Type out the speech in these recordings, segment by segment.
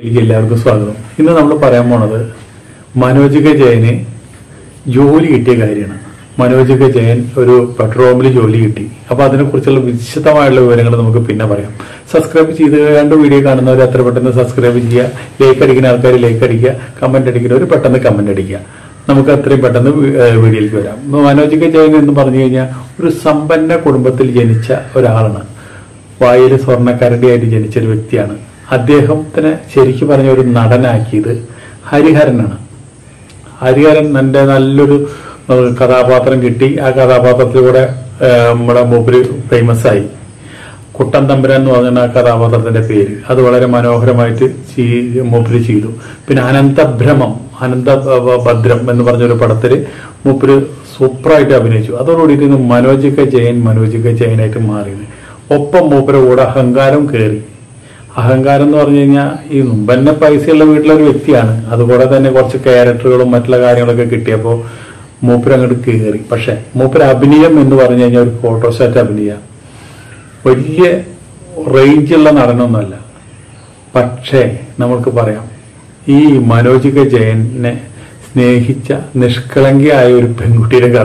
എനിക്ക് എല്ലാവർക്കും സ്വാഗതം ഇന്ന് നമ്മൾ പറയാൻ പോണത് മനോജ് കെ ജയന് ജോലി കിട്ടിയ കാര്യമാണ് മനോജ് കെ ജയൻ ഒരു പെട്രോമിൽ ജോലി കിട്ടി അപ്പൊ അതിനെ കുറിച്ചുള്ള വിശദമായുള്ള വിവരങ്ങൾ നമുക്ക് പിന്നെ പറയാം സബ്സ്ക്രൈബ് ചെയ്ത് രണ്ട് വീഡിയോ കാണുന്നവർ അത്ര പെട്ടെന്ന് സബ്സ്ക്രൈബ് ചെയ്യുക ലൈക്ക് അടിക്കുന്ന ആൾക്കാർ ലൈക്ക് അടിക്കുക കമന്റ് അടിക്കുന്നവർ പെട്ടെന്ന് കമന്റ് അടിക്കുക നമുക്ക് അത്രയും പെട്ടെന്ന് വി- ഏഹ് വീഡിയോയിലേക്ക് വരാം മനോജ് കെ ജയൻ എന്ന് പറഞ്ഞു കഴിഞ്ഞാൽ ഒരു സമ്പന്ന കുടുംബത്തിൽ ജനിച്ച ഒരാളാണ് വായിൽ സ്വർണ്ണക്കരടിയായിട്ട് ജനിച്ച ഒരു വ്യക്തിയാണ് അദ്ദേഹത്തിന് ശരിക്കും പറഞ്ഞ ഒരു നടനാക്കിയത് ഹരിഹരനാണ് ഹരിഹരൻ എൻ്റെ നല്ലൊരു ഏഹ്, കഥാപാത്രം കിട്ടി ആ കഥാപാത്രത്തിലൂടെ ഏഹ്, നമ്മുടെ മൂപ്പര് ഫേമസ് ആയി കുട്ടൻ തമ്പുരാൻ എന്ന് പറഞ്ഞ ആ കഥാപാത്രത്തിന്റെ പേര് അത് വളരെ മനോഹരമായിട്ട് ചെയ്- മൂപ്പര് ചെയ്തു പിന്നെ അനന്തഭ്രമം അനന്ത ഭ- ഭദ്രം എന്ന് പറഞ്ഞൊരു പടത്തില് മൂപ്പര് സൂപ്പറായിട്ട് അഭിനയിച്ചു അതോടുകൂടിയിട്ട് ഇന്ന് മനോജ് കെ ജയൻ മനോജ് കെ ജയനായിട്ട് മാറിയത് ഒപ്പം മൂപ്പര് കൂടെ അഹങ്കാരം കയറി അഹങ്കാരം എന്ന് പറഞ്ഞു കഴിഞ്ഞാൽ ഈ മുമ്പന്നെ പൈസയുള്ള വീട്ടിലെ ഒരു വ്യക്തിയാണ് അതുകൂടെ തന്നെ കുറച്ച് ക്യാരക്ടറുകളും മറ്റുള്ള കാര്യങ്ങളൊക്കെ കിട്ടിയപ്പോൾ മൂപ്പര് അങ്ങോട്ട് കയറി പക്ഷെ മൂപ്പര് അഭിനയം എന്ന് പറഞ്ഞു കഴിഞ്ഞാൽ ഒരു ഫോട്ടോസ്റ്റാറ്റ് അഭിനയ വലിയ റേഞ്ചുള്ള നടനൊന്നുമല്ല പക്ഷേ നമുക്ക് പറയാം ഈ മനോജ് കെ ജയനെ സ്നേഹിച്ച നിഷ്കളങ്കിയായ ഒരു പെൺകുട്ടിയുടെ കഥ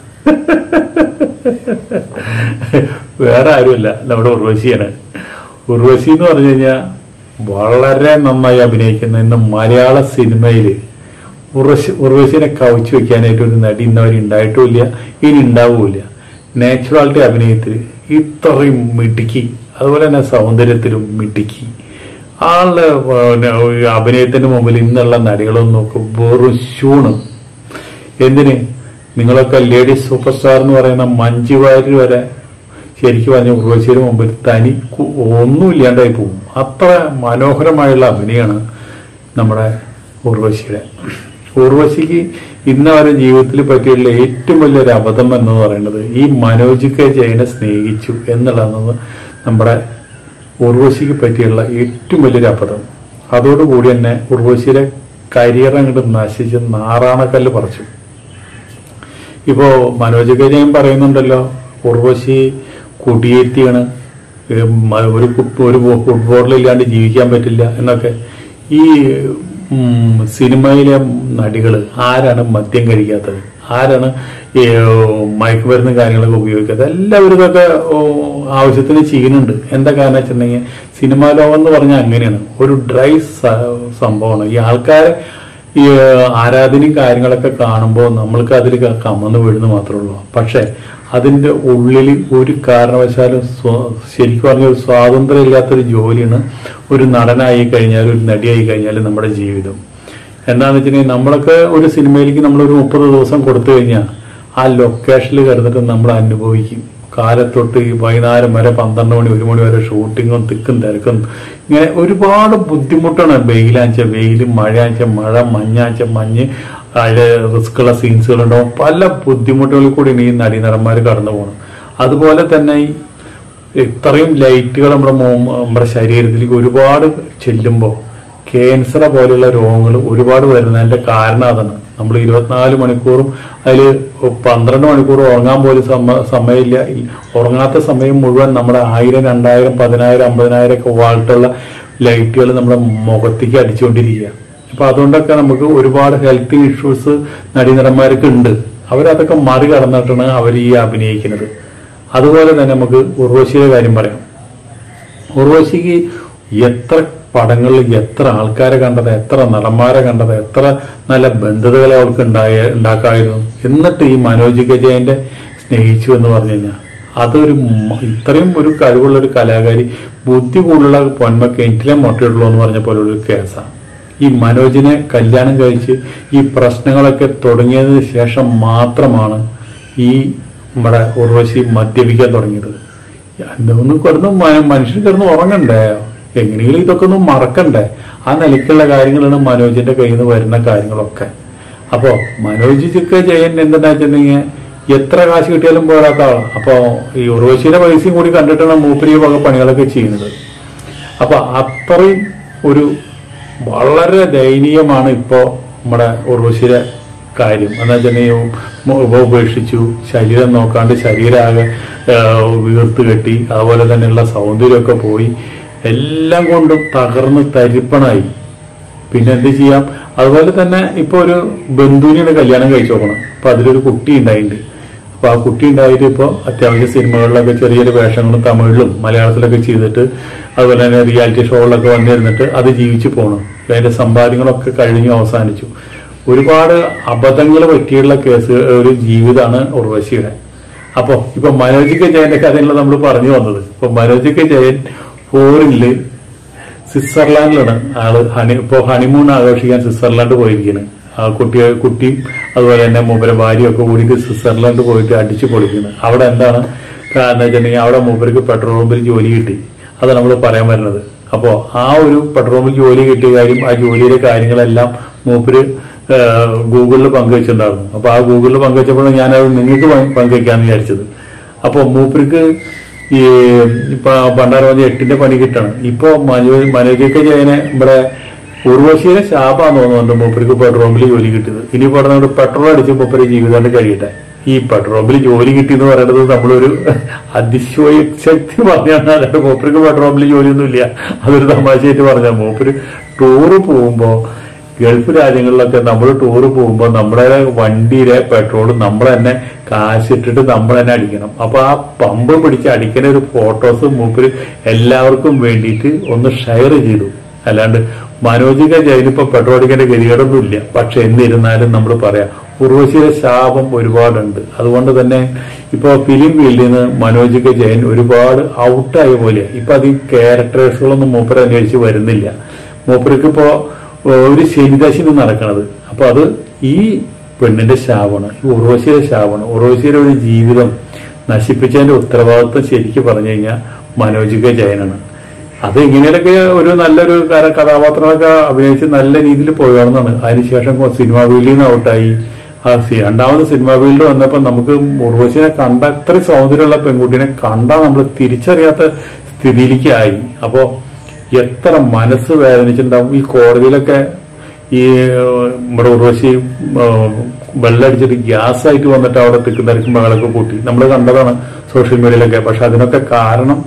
വേറെ ആരുമല്ല നമ്മുടെ ഉർവശിയാണ് ഉർവശി എന്ന് പറഞ്ഞു കഴിഞ്ഞാൽ വളരെ നന്നായി അഭിനയിക്കുന്ന ഇന്ന് മലയാള സിനിമയിൽ ഉർവശി ഉർവശിനെ കവച്ചു വെക്കാനായിട്ട് ഒരു നടി ഇന്നവരെ ഉണ്ടായിട്ടുമില്ല ഇനി ഉണ്ടാവുമില്ല നാച്ചുറാലിറ്റി അഭിനയത്തിൽ ഇത്രയും മിടുക്കി അതുപോലെ തന്നെ സൗന്ദര്യത്തിലും മിടുക്കി ആളുടെ പിന്നെ, അഭിനയത്തിന് മുമ്പിൽ ഇന്നുള്ള നടികളൊന്നും നോക്കും വെറും ശൂണ് എന്തിന് നിങ്ങളൊക്കെ ലേഡീസ് സൂപ്പർ സ്റ്റാർ എന്ന് പറയുന്ന മഞ്ജു വാര്യർ വരെ ശരിക്കും പറഞ്ഞ ഉർവശിയുടെ മുമ്പിൽ തനി കു- ഒന്നും ഇല്ലാണ്ടായി പോകും അത്ര മനോഹരമായുള്ള അഭിനയമാണ് നമ്മുടെ ഉർവശിയുടെ ഉർവശിക്ക് ഇന്ന് അവരുടെ ജീവിതത്തിൽ പറ്റിയുള്ള ഏറ്റവും വലിയൊരു അബദ്ധം എന്ന് പറയുന്നത് ഈ മനോജ് കെ ജയനെ സ്നേഹിച്ചു എന്നുള്ളതാണ് നമ്മുടെ ഉർവശിക്ക് പറ്റിയുള്ള ഏറ്റവും വലിയൊരു അബദ്ധം അതോടുകൂടി തന്നെ ഉർവശിയുടെ കരിയർ അങ്ങോട്ട് നശിച്ച് നാറാണക്കല്ല് പറിച്ചു ഇപ്പോ മനോജ് കെ ജയൻ പറയുന്നുണ്ടല്ലോ ഉർവശി കുടിയേറ്റിയാണ് ഏം, മ- ഒരു കുട്ട്- ഒരു ഫുട്ബോളിൽ ഇല്ലാണ്ട് ജീവിക്കാൻ പറ്റില്ല എന്നൊക്കെ ഈ ഉം, സിനിമയിലെ നടികള് ആരാണ് മദ്യം കഴിക്കാത്തത് ആരാണ് ഈ മയക്കുമരുന്ന് കാര്യങ്ങളൊക്കെ ഉപയോഗിക്കാത്തത് എല്ലാവരും ഇതൊക്കെ ഓ, ആവശ്യത്തിന് ചെയ്യുന്നുണ്ട് എന്താ കാരണം വെച്ചിട്ടുണ്ടെങ്കിൽ സിനിമാ ലോകം എന്ന് പറഞ്ഞാൽ അങ്ങനെയാണ് ഒരു ഡ്രൈ സ- സംഭവമാണ് ഈ ആൾക്കാരെ ഈ ഏഹ്, ആരാധനയും കാര്യങ്ങളൊക്കെ കാണുമ്പോൾ നമ്മൾക്ക് അതിൽ ക- കമന്ന് വീഴുന്നു മാത്രമേ ഉള്ളൂ പക്ഷെ അതിന്റെ ഉള്ളിൽ ഒരു കാരണവശാലും സ്വ- ശരിക്കും പറഞ്ഞ ഒരു സ്വാതന്ത്ര്യം ഇല്ലാത്തൊരു ജോലിയാണ് ഒരു നടനായി കഴിഞ്ഞാൽ ഒരു നടിയായി കഴിഞ്ഞാൽ നമ്മുടെ ജീവിതം എന്താണെന്ന് വെച്ചിട്ടുണ്ടെങ്കിൽ നമ്മളൊക്കെ ഒരു സിനിമയിലേക്ക് നമ്മൾ ഒരു മുപ്പത് ദിവസം കൊടുത്തു കഴിഞ്ഞാൽ ആ ലൊക്കേഷനിൽ കിടന്നിട്ട് നമ്മൾ അനുഭവിക്കും കാലത്തൊട്ട് ഈ വൈകുന്നേരം വരെ പന്ത്രണ്ട് മണി ഒരു മണി വരെ ഷൂട്ടിങ്ങും തിക്കും തിരക്കും ഇങ്ങനെ ഒരുപാട് ബുദ്ധിമുട്ടാണ് വെയിലാച്ച വെയിൽ മഴയാച്ച മഴ മഞ്ഞാച്ച മഞ്ഞ് അതിൽ റിസ്ക്കുള്ള സീൻസുകളുണ്ടാവും പല ബുദ്ധിമുട്ടുകളിൽ കൂടിയാണ് ഈ നടീനടന്മാർ കടന്നു പോകുന്നത് അതുപോലെ തന്നെ ഈ ഇത്രയും ലൈറ്റുകൾ നമ്മുടെ മോ- നമ്മുടെ ശരീരത്തിലേക്ക് ഒരുപാട് ചെല്ലുമ്പോൾ ക്യാൻസർ പോലെയുള്ള രോഗങ്ങൾ ഒരുപാട് വരുന്നതിന്റെ കാരണം അതാണ് നമ്മൾ ഇരുപത്തിനാല് മണിക്കൂറും അതിൽ പന്ത്രണ്ട് മണിക്കൂർ ഉറങ്ങാൻ പോലും സമ- സമയമില്ല ഈ ഉറങ്ങാത്ത സമയം മുഴുവൻ നമ്മുടെ ആയിരം രണ്ടായിരം പതിനായിരം അമ്പതിനായിരം ഒക്കെ വാൾട്ടുള്ള ലൈറ്റുകൾ നമ്മുടെ മുഖത്തേക്ക് അടിച്ചുകൊണ്ടിരിക്കുക അപ്പൊ അതുകൊണ്ടൊക്കെ നമുക്ക് ഒരുപാട് ഹെൽത്ത് ഇഷ്യൂസ് നടീനടന്മാർക്ക് ഉണ്ട് അവരതൊക്കെ മറികടന്നിട്ടാണ് അവർ ഈ അഭിനയിക്കുന്നത് അതുപോലെ തന്നെ നമുക്ക് ഉർവശിയുടെ കാര്യം പറയാം ഉർവശിക്ക് എത്ര പടങ്ങളിൽ എത്ര ആൾക്കാരെ കണ്ടത് എത്ര നടന്മാരെ കണ്ടത് എത്ര നല്ല ബന്ധുതകളെ അവൾക്ക് ഉണ്ടായ ഉണ്ടാക്കായിരുന്നു എന്നിട്ട് ഈ മനോജ് ഗജയന്റെ സ്നേഹിച്ചു എന്ന് പറഞ്ഞു കഴിഞ്ഞാൽ അതൊരു മ- ഇത്രയും ഒരു കഴിവുള്ള ഒരു കലാകാരി ബുദ്ധി കൂടുതലുള്ള പൊന്മ കിണറ്റിലെ മുട്ടയുള്ളൂ എന്ന് പറഞ്ഞ പോലെ ഒരു കേസാണ് ഈ മനോജിനെ കല്യാണം കഴിച്ച് ഈ പ്രശ്നങ്ങളൊക്കെ തുടങ്ങിയതിന് ശേഷം മാത്രമാണ് ഈ നമ്മുടെ ഉർവശി മദ്യപിക്കാൻ തുടങ്ങിയത് ഒന്ന് കിടന്ന് മ- മനുഷ്യൻ കിടന്ന് ഉറങ്ങണ്ടേ എങ്ങനെയെങ്കിലും ഇതൊക്കെ ഒന്ന് മറക്കണ്ടേ ആ നിലയ്ക്കുള്ള കാര്യങ്ങളാണ് മനോജിന്റെ കയ്യിൽ നിന്ന് വരുന്ന കാര്യങ്ങളൊക്കെ അപ്പോ മനോജ് ചിക്ക ജയൻ എന്താ വെച്ചിട്ടുണ്ടെങ്കിൽ എത്ര കാശ് കിട്ടിയാലും പോരാത്ത ആളാണ് അപ്പോ ഈ ഉർവശിയുടെ പൈസയും കൂടി കണ്ടിട്ടാണ് മൂപ്പരി ഈ വക പണികളൊക്കെ ചെയ്യുന്നത് അപ്പൊ അത്രയും ഒരു വളരെ ദയനീയമാണ് ഇപ്പോ നമ്മുടെ ഉർവശിയുടെ കാര്യം എന്ന് വെച്ചിട്ടുണ്ടെങ്കിൽ ഉപേക്ഷിച്ചു ശരീരം നോക്കാണ്ട് ശരീരമാകെ ആ, വീർത്ത് കെട്ടി അതുപോലെ തന്നെയുള്ള സൗന്ദര്യമൊക്കെ പോയി എല്ലാം കൊണ്ടും തകർന്ന് തരിപ്പണായി പിന്നെ എന്ത് ചെയ്യാം അതുപോലെ തന്നെ ഇപ്പൊ ഒരു ബന്ധുവിനെയാണ് കല്യാണം കഴിച്ചു നോക്കണം അപ്പൊ അതിലൊരു കുട്ടി ഉണ്ടായിട്ടുണ്ട് അപ്പൊ ആ കുട്ടി ഉണ്ടായിട്ട് ഇപ്പോൾ അത്യാവശ്യം സിനിമകളിലൊക്കെ ചെറിയ ചെറിയ വേഷങ്ങളും തമിഴിലും മലയാളത്തിലൊക്കെ ചെയ്തിട്ട് അതുപോലെ തന്നെ റിയാലിറ്റി ഷോകളിലൊക്കെ വന്നിരുന്നിട്ട് അത് ജീവിച്ചു പോകണം അതിന്റെ സമ്പാദ്യങ്ങളൊക്കെ കഴിഞ്ഞു അവസാനിച്ചു ഒരുപാട് അബദ്ധങ്ങൾ പറ്റിയുള്ള കേസ് ഒരു ജീവിതമാണ് ഉർവശിയുടെ അപ്പൊ ഇപ്പൊ മനോജ് കെ ജയന്റെ കഥയാണ് നമ്മൾ പറഞ്ഞു വന്നത് ഇപ്പൊ മനോജ് കെ ജയൻ ഫോറിനില് സ്വിറ്റ്സർലാൻഡിലാണ് ആള് ഹണി ഇപ്പോ ഹണിമൂൺ ആഘോഷിക്കാൻ സ്വിറ്റ്സർലാൻഡ് പോയിരിക്കുകയാണ് ആ കുട്ടി കുട്ടിയും അതുപോലെ തന്നെ മൂപ്പരെ ഭാര്യയൊക്കെ കൂടിയിട്ട് സ്വിറ്റ്സർലാൻഡ് പോയിട്ട് അടിച്ചു പൊളിക്കുന്നത് അവിടെ എന്താണ് കാരണം വെച്ചിട്ടുണ്ടെങ്കിൽ അവിടെ മൂപ്പർക്ക് പെട്രോൾ പമ്പിൽ ജോലി കിട്ടി അത് നമ്മൾ പറയാൻ വരുന്നത് അപ്പോ ആ ഒരു പെട്രോൾ പമ്പിൽ ജോലി കിട്ടിയ കാര്യം ആ ജോലിയിലെ കാര്യങ്ങളെല്ലാം മൂപ്പര് ഏഹ്, ഗൂഗിളിൽ പങ്കുവെച്ചിട്ടുണ്ടായിരുന്നു അപ്പൊ ആ ഗൂഗിളിൽ പങ്കുവെച്ചപ്പോഴാണ് ഞാനത് നിങ്ങൾക്ക് പങ്ക് പങ്കുവെക്കാന്ന് വിചാരിച്ചത് അപ്പൊ മൂപ്പർക്ക് ഈ ഇപ്പൊ പണ്ടാരം എട്ടിന്റെ പണി കിട്ടണം ഇപ്പൊ മനോജ് മനോജൊക്കെ ജയനെ ഇവിടെ ഉർവശിയുടെ ശാപാന്ന് തോന്നുന്നുണ്ട് മൂപ്പർക്ക് പെട്രോളിൽ ജോലി കിട്ടിയത് ഇനി പറഞ്ഞുകൊണ്ട് പെട്രോൾ അടിച്ച് മൂപ്പര് ജീവിതം കഴിയട്ടെ ഈ പെട്രോളിൽ ജോലി കിട്ടി എന്ന് പറയുന്നത് നമ്മളൊരു അതിശയോക്തി പറഞ്ഞാണ് അല്ലാണ്ട് മൂപ്പർക്ക് പെട്രോളിൽ ജോലിയൊന്നും ഇല്ല അതൊരു തമാശയായിട്ട് പറഞ്ഞ മൂപ്പര് ടൂറ് പോകുമ്പോ ഗൾഫ് രാജ്യങ്ങളിലൊക്കെ നമ്മൾ ടൂറ് പോകുമ്പോൾ നമ്മുടെ വണ്ടിയിലെ പെട്രോൾ നമ്മൾ തന്നെ കാശിട്ടിട്ട് നമ്മൾ തന്നെ അടിക്കണം അപ്പൊ ആ പമ്പ് പിടിച്ച് അടിക്കുന്ന ഒരു ഫോട്ടോസ് മൂപ്പര് എല്ലാവർക്കും വേണ്ടിയിട്ട് ഒന്ന് ഷെയർ ചെയ്തു അല്ലാണ്ട് മനോജിക ജയിലിപ്പോ പെട്രോൾ അടിക്കേണ്ട ഗതികേടൊന്നും ഇല്ല പക്ഷെ എന്നിരുന്നാലും നമ്മൾ പറയാം ഉർവശിയുടെ ശാപം ഒരുപാടുണ്ട് അതുകൊണ്ട് തന്നെ ഇപ്പൊ ഫിലിം ഫീൽഡിൽ നിന്ന് മനോജിക ജയൻ ഒരുപാട് ഔട്ടായ പോലെ ഇപ്പൊ അധികം ക്യാരക്ടേഴ്സുകളൊന്നും മൂപ്പർ അന്വേഷിച്ച് വരുന്നില്ല മൂപ്പർക്ക് ഇപ്പോ ഒരു ശനിദശിന് നടക്കണത് അപ്പൊ അത് ഈ പെണ്ണിന്റെ ശാപമാണ് ഈ ഉർവശിയുടെ ശാപമാണ് ഉർവശിയുടെ ഒരു ജീവിതം നശിപ്പിച്ചതിന്റെ ഉത്തരവാദിത്വം ശരിക്കും പറഞ്ഞു കഴിഞ്ഞാൽ മനോജിക ജയനാണ് അത് ഇങ്ങനെയൊക്കെ ഒരു നല്ലൊരു കര- കഥാപാത്രങ്ങളൊക്കെ അഭിനയിച്ച് നല്ല രീതിയിൽ പോയാണെന്നാണ് അതിനുശേഷം സിനിമ ഫീൽഡിൽ നിന്ന് ഔട്ടായി ആ സി- രണ്ടാമത് സിനിമ ഫീൽഡ് വന്നപ്പോൾ നമുക്ക് ഉർവശിനെ കണ്ട അത്ര സൗന്ദര്യമുള്ള പെൺകുട്ടിനെ കണ്ടാൽ നമ്മൾ തിരിച്ചറിയാത്ത സ്ഥിതിയിലേക്ക് ആയി അപ്പോ എത്ര മനസ്സ് വേദനിച്ചിട്ടുണ്ടാവും ഈ കോടതിയിലൊക്കെ ഈ ഏഹ്, നമ്മുടെ ഉർവശി ഏഹ്, വെള്ളമടിച്ചിട്ട് ഗ്യാസ് ആയിട്ട് വന്നിട്ട് അവിടെ തിക്കുന്നിറക്കും മകളൊക്കെ കൂട്ടി നമ്മൾ കണ്ടതാണ് സോഷ്യൽ മീഡിയയിലൊക്കെ പക്ഷെ അതിനൊക്കെ കാരണം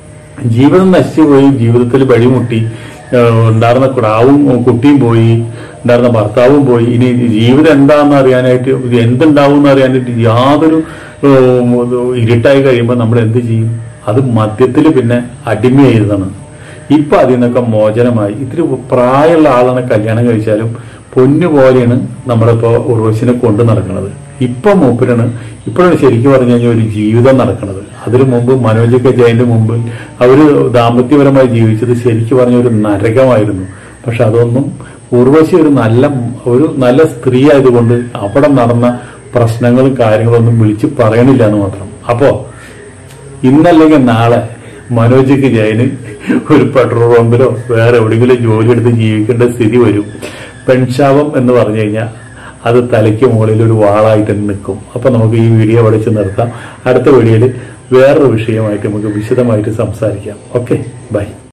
ജീവിതം നശിച്ചുപോയി ജീവിതത്തിൽ വഴിമുട്ടി ഏഹ് ഉണ്ടായിരുന്ന കിടാവും കുട്ടിയും പോയി ഉണ്ടായിരുന്ന ഭർത്താവും പോയി ഇനി ജീവിതം എന്താണെന്ന് അറിയാനായിട്ട് ഇത് എന്തുണ്ടാവും എന്ന് അറിയാനായിട്ട് യാതൊരു ഏഹ്, ഇത് ഇരുട്ടായി കഴിയുമ്പോൾ നമ്മൾ എന്ത് ചെയ്യും അത് മദ്യത്തിൽ പിന്നെ അടിമയായിരുന്നാണ് ഇപ്പൊ അതിൽ നിന്നൊക്കെ മോചനമായി ഇത്തിരി പ്രായമുള്ള ആളാണ് കല്യാണം കഴിച്ചാലും പൊന്നു പോലെയാണ് നമ്മളിപ്പോ ഉർവശിനെ കൊണ്ടു നടക്കുന്നത് ഇപ്പൊ മൂപ്പരാണ് ഇപ്പോഴാണ് ശരിക്കും പറഞ്ഞു കഴിഞ്ഞാൽ ഒരു ജീവിതം നടക്കുന്നത് അതിനു മുമ്പ് മനോജൊക്കെ ജയന്റെ മുമ്പ് അവര് ദാമ്പത്യപരമായി ജീവിച്ചത് ശരിക്കും പറഞ്ഞ ഒരു നരകമായിരുന്നു പക്ഷെ അതൊന്നും ഉർവശി ഒരു നല്ല ഒരു നല്ല സ്ത്രീ ആയതുകൊണ്ട് അവിടെ നടന്ന പ്രശ്നങ്ങളും കാര്യങ്ങളൊന്നും വിളിച്ച് പറയണില്ല എന്ന് മാത്രം അപ്പോ ഇന്നല്ലെങ്കിൽ നാളെ മനോജിക്ക് ജയന് ഒരു പെട്രോൾ പമ്പിലോ വേറെ എവിടെയെങ്കിലും ജോലി എടുത്ത് ജീവിക്കേണ്ട സ്ഥിതി വരും പെൺശാപം എന്ന് പറഞ്ഞു കഴിഞ്ഞാൽ അത് തലയ്ക്ക് മുകളിൽ ഒരു വാളായിട്ട് തന്നെ നിൽക്കും അപ്പൊ നമുക്ക് ഈ വീഡിയോ പഠിച്ച് നിർത്താം അടുത്ത വീഡിയോയിൽ വേറൊരു വിഷയമായിട്ട് നമുക്ക് വിശദമായിട്ട് സംസാരിക്കാം ഓക്കെ ബൈ